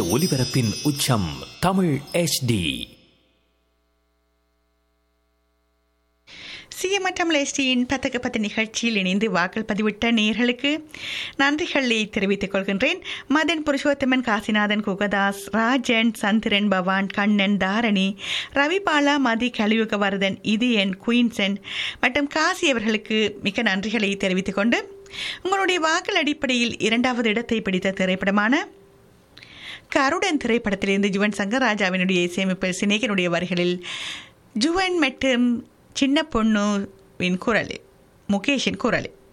ஒலிபரப்பின் உச்சம் தமிழ் HD சிஎம்எட்டம் எஸ்டியின் பத்தக்கு பத்து நிகழ்ச்சியில் இணைந்து வாக்கள் பதிவிட்ட நேர்களுக்கு நன்றிகளை தெரிவித்துக் கொள்கின்றேன் மதன் புருஷோத்தமன் காசிநாதன் குகதாஸ் ராஜன் சந்திரன் பவான் கண்ணன் தாரணி ரவிபாலா மதி கலியுகவர்தன் இதயன் குயின்சன் மற்றும் காசி அவர்களுக்கு மிக்க நன்றிகளை தெரிவித்துக் கொண்டு உங்களுடைய வாக்கள் அடிப்படையில் இரண்டாவது இடத்தை பிடித்த திரைப்படமான கருடன் திரைப்படத்திலிருந்து ஜுவன் சங்கர் ராஜாவினுடைய இசையமைப்பில் சினேகனுடைய வரிகளில் ஜுவன் மற்றும் சின்ன பொண்ணுவின் குரல் முகேஷின் குரல்